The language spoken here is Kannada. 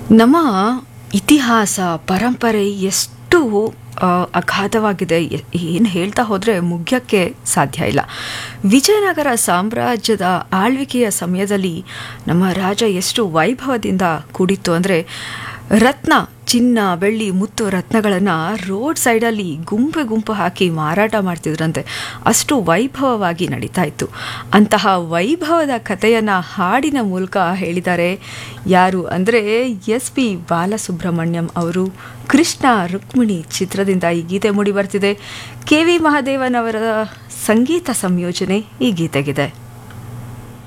ನಮ್ಮ ಇತಿಹಾಸ ಪರಂಪರೆ ಎಷ್ಟು ಆ, ಅಗಾಧವಾಗಿದೆ ಏನು ಹೇಳ್ತಾ ಹೋದರೆ ಮುಗ್ಯಕ್ಕೆ ಸಾಧ್ಯ ಇಲ್ಲ ವಿಜಯನಗರ ಸಾಮ್ರಾಜ್ಯದ ಆಳ್ವಿಕೆಯ ಸಮಯದಲ್ಲಿ ನಮ್ಮ ರಾಜ ಎಷ್ಟು ವೈಭವದಿಂದ ಕೂಡಿತ್ತು ಅಂದರೆ ರತ್ನ ಚಿನ್ನ ಬೆಳ್ಳಿ ಮುತ್ತು ರತ್ನಗಳನ್ನು ರೋಡ್ ಸೈಡಲ್ಲಿ ಗುಂಪು ಗುಂಪು ಹಾಕಿ ಮಾರಾಟ ಮಾಡ್ತಿದ್ರಂತೆ ಅಷ್ಟು ವೈಭವವಾಗಿ ನಡೀತಾ ಇತ್ತು ಅಂತಹ ವೈಭವದ ಕಥೆಯನ್ನು ಹಾಡಿನ ಮೂಲಕ ಹೇಳಿದ್ದಾರೆ ಯಾರು ಅಂದರೆ ಎಸ್ ಪಿ ಬಾಲಸುಬ್ರಹ್ಮಣ್ಯಂ ಅವರು ಕೃಷ್ಣ ರುಕ್ಮಿಣಿ ಚಿತ್ರದಿಂದ ಈ ಗೀತೆ ಮೂಡಿ ಬರ್ತಿದೆ ಕೆ ವಿ ಮಹಾದೇವನ್ ಅವರ ಸಂಗೀತ ಸಂಯೋಜನೆ ಈ ಗೀತೆಗಿದೆ